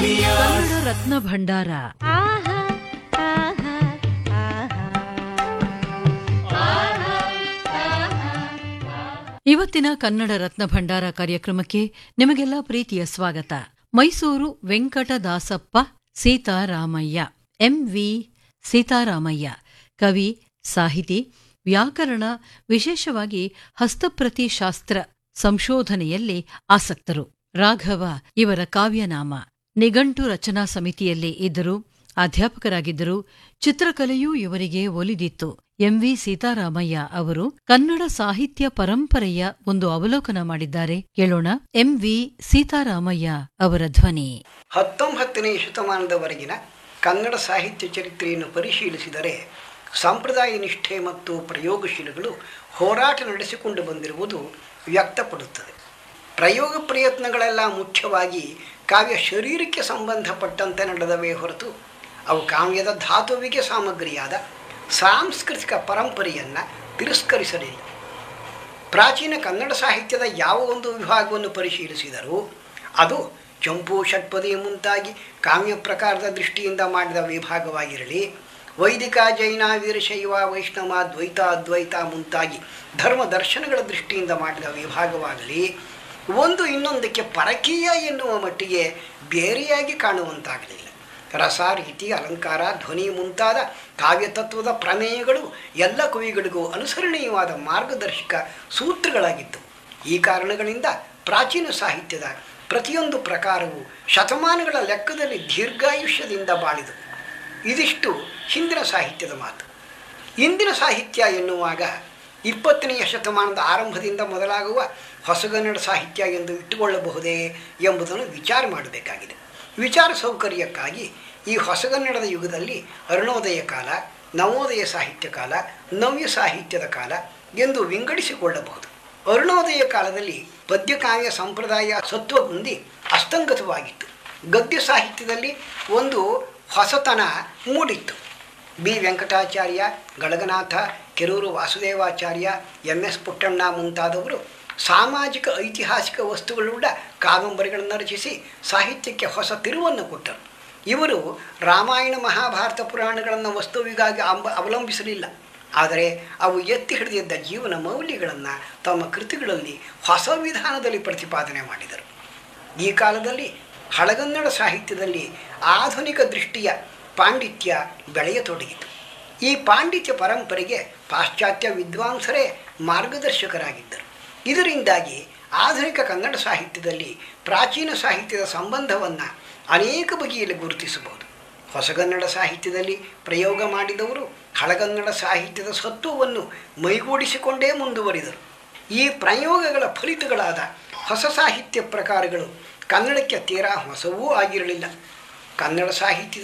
ಕನ್ನಡ ರತ್ನ ಭಂಡಾರ ಇವತ್ತಿನ ಕನ್ನಡ ರತ್ನ ಭಂಡಾರ ಕಾರ್ಯಕ್ರಮಕ್ಕೆ ನಿಮಗೆಲ್ಲ ಪ್ರೀತಿಯ ಸ್ವಾಗತ ಮೈಸೂರು ವೆಂಕಟದಾಸಪ್ಪ ಸೀತಾರಾಮಯ್ಯ ಎಂವಿ ಸೀತಾರಾಮಯ್ಯ ಕವಿ ಸಾಹಿತಿ ವ್ಯಾಕರಣ ವಿಶೇಷವಾಗಿ ಹಸ್ತಪ್ರತಿ ಶಾಸ್ತ್ರ ಸಂಶೋಧನೆಯಲ್ಲಿ ಆಸಕ್ತರು ರಾಘವ ಇವರ ಕಾವ್ಯನಾಮ ನಿಘಂಟು ರಚನಾ ಸಮಿತಿಯಲ್ಲಿ ಇದ್ದರು ಅಧ್ಯಾಪಕರಾಗಿದ್ದರು ಚಿತ್ರಕಲೆಯೂ ಇವರಿಗೆ ಒಲಿದಿತ್ತು ಎಂವಿ ಸೀತಾರಾಮಯ್ಯ ಅವರು ಕನ್ನಡ ಸಾಹಿತ್ಯ ಪರಂಪರೆಯ ಒಂದು ಅವಲೋಕನ ಮಾಡಿದ್ದಾರೆ ಕೇಳೋಣ ಎಂವಿ ಸೀತಾರಾಮಯ್ಯ ಅವರ ಧ್ವನಿ ಹತ್ತೊಂಬತ್ತನೇ ಶತಮಾನದವರೆಗಿನ ಕನ್ನಡ ಸಾಹಿತ್ಯ ಚರಿತ್ರೆಯನ್ನು ಪರಿಶೀಲಿಸಿದರೆ ಸಂಪ್ರದಾಯ ನಿಷ್ಠೆ ಮತ್ತು ಪ್ರಯೋಗಶೀಲಗಳು ಹೋರಾಟ ನಡೆಸಿಕೊಂಡು ಬಂದಿರುವುದು ವ್ಯಕ್ತಪಡುತ್ತದೆ ಪ್ರಯೋಗ ಪ್ರಯತ್ನಗಳೆಲ್ಲ ಮುಖ್ಯವಾಗಿ ಕಾವ್ಯ ಶರೀರಕ್ಕೆ ಸಂಬಂಧಪಟ್ಟಂತೆ ನಡೆದವೇ ಹೊರತು ಅವು ಕಾವ್ಯದ ಧಾತುವಿಗೆ ಸಾಮಗ್ರಿಯಾದ ಸಾಂಸ್ಕೃತಿಕ ಪರಂಪರೆಯನ್ನು ತಿರಸ್ಕರಿಸಲಿಲ್ಲ ಪ್ರಾಚೀನ ಕನ್ನಡ ಸಾಹಿತ್ಯದ ಯಾವ ಒಂದು ವಿಭಾಗವನ್ನು ಪರಿಶೀಲಿಸಿದರೂ ಅದು ಚಂಪು ಷಟ್ಪದಿ ಮುಂತಾಗಿ ಕಾವ್ಯ ಪ್ರಕಾರದ ದೃಷ್ಟಿಯಿಂದ ಮಾಡಿದ ವಿಭಾಗವಾಗಿರಲಿ ವೈದಿಕ ಜೈನ ವೀರಶೈವ ವೈಷ್ಣವ ದ್ವೈತ ಅದ್ವೈತ ಮುಂತಾಗಿ ಧರ್ಮ ದರ್ಶನಗಳ ದೃಷ್ಟಿಯಿಂದ ಮಾಡಿದ ವಿಭಾಗವಾಗಲಿ ಒಂದು ಇನ್ನೊಂದಕ್ಕೆ ಪರಕೀಯ ಎನ್ನುವ ಮಟ್ಟಿಗೆ ಬೇರೆಯಾಗಿ ಕಾಣುವಂತಾಗಲಿಲ್ಲ ರಸ ರೀತಿ ಅಲಂಕಾರ ಧ್ವನಿ ಮುಂತಾದ ಕಾವ್ಯತತ್ವದ ಪ್ರಮೇಯಗಳು ಎಲ್ಲ ಕವಿಗಳಿಗೂ ಅನುಸರಣೀಯವಾದ ಮಾರ್ಗದರ್ಶಕ ಸೂತ್ರಗಳಾಗಿದ್ದವು ಈ ಕಾರಣಗಳಿಂದ ಪ್ರಾಚೀನ ಸಾಹಿತ್ಯದ ಪ್ರತಿಯೊಂದು ಪ್ರಕಾರವು ಶತಮಾನಗಳ ಲೆಕ್ಕದಲ್ಲಿ ದೀರ್ಘಾಯುಷ್ಯದಿಂದ ಬಾಳಿದವು ಇದಿಷ್ಟು ಹಿಂದಿನ ಸಾಹಿತ್ಯದ ಮಾತು ಇಂದಿನ ಸಾಹಿತ್ಯ ಎನ್ನುವಾಗ ಇಪ್ಪತ್ತನೆಯ ಶತಮಾನದ ಆರಂಭದಿಂದ ಮೊದಲಾಗುವ ಹೊಸಗನ್ನಡ ಸಾಹಿತ್ಯ ಎಂದು ಇಟ್ಟುಕೊಳ್ಳಬಹುದೇ ಎಂಬುದನ್ನು ವಿಚಾರ ಮಾಡಬೇಕಾಗಿದೆ ವಿಚಾರ ಸೌಕರ್ಯಕ್ಕಾಗಿ ಈ ಹೊಸಗನ್ನಡದ ಯುಗದಲ್ಲಿ ಅರುಣೋದಯ ಕಾಲ ನವೋದಯ ಸಾಹಿತ್ಯ ಕಾಲ ನವ್ಯ ಸಾಹಿತ್ಯದ ಕಾಲ ಎಂದು ವಿಂಗಡಿಸಿಕೊಳ್ಳಬಹುದು ಅರುಣೋದಯ ಕಾಲದಲ್ಲಿ ಪದ್ಯಕಾವ್ಯ ಸಂಪ್ರದಾಯ ಸತ್ವ ಹೊಂದಿ ಅಸ್ತಂಗತವಾಗಿತ್ತು ಗದ್ಯ ಸಾಹಿತ್ಯದಲ್ಲಿ ಒಂದು ಹೊಸತನ ಮೂಡಿತ್ತು B Venkatacharya Galaganatha Kerur Vasudevacharya M S Puttanna ಮುಂತಾದವರು ಸಾಮಾಜಿಕ ಐತಿಹಾಸಿಕ ವಸ್ತುಗಳುಳ್ಳ ಕಾದಂಬರಿಗಳನ್ನು ರಚಿಸಿ ಸಾಹಿತ್ಯಕ್ಕೆ ಹೊಸ ತಿರುವನ್ನು ಕೊಟ್ಟರು ಇವರು ರಾಮಾಯಣ ಮಹಾಭಾರತ ಪುರಾಣಗಳನ್ನು ವಸ್ತುವಿಗಾಗಿ ಅಂಬ ಅವಲಂಬಿಸಲಿಲ್ಲ ಆದರೆ ಅವು ಎತ್ತಿ ಹಿಡಿದಿದ್ದ ಜೀವನ ಮೌಲ್ಯಗಳನ್ನು ತಮ್ಮ ಕೃತಿಗಳಲ್ಲಿ ಹೊಸ ವಿಧಾನದಲ್ಲಿ ಪ್ರತಿಪಾದನೆ ಮಾಡಿದರು ಈ ಕಾಲದಲ್ಲಿ ಹಳಗನ್ನಡ ಸಾಹಿತ್ಯದಲ್ಲಿ ಆಧುನಿಕ ದೃಷ್ಟಿಯ ಪಾಂಡಿತ್ಯ ಬೆಳೆಯತೊಡಗಿತು ಈ ಪಾಂಡಿತ್ಯ ಪರಂಪರೆಗೆ ಪಾಶ್ಚಾತ್ಯ ವಿದ್ವಾಂಸರೇ ಮಾರ್ಗದರ್ಶಕರಾಗಿದ್ದರು ಇದರಿಂದಾಗಿ ಆಧುನಿಕ ಕನ್ನಡ ಸಾಹಿತ್ಯದಲ್ಲಿ ಪ್ರಾಚೀನ ಸಾಹಿತ್ಯದ ಸಂಬಂಧವನ್ನು ಅನೇಕ ಬಗೆಯಲ್ಲಿ ಗುರುತಿಸಬಹುದು ಹೊಸಗನ್ನಡ ಸಾಹಿತ್ಯದಲ್ಲಿ ಪ್ರಯೋಗ ಮಾಡಿದವರು ಹಳಗನ್ನಡ ಸಾಹಿತ್ಯದ ಸತ್ವವನ್ನು ಮೈಗೂಡಿಸಿಕೊಂಡೇ ಮುಂದುವರಿದರು ಈ ಪ್ರಯೋಗಗಳ ಫಲಿತಗಳಾದ ಹೊಸ ಸಾಹಿತ್ಯ ಪ್ರಕಾರಗಳು ಕನ್ನಡಕ್ಕೆ ತೀರಾ ಹೊಸವೂ ಆಗಿರಲಿಲ್ಲ ಕನ್ನಡ ಸಾಹಿತ್ಯದ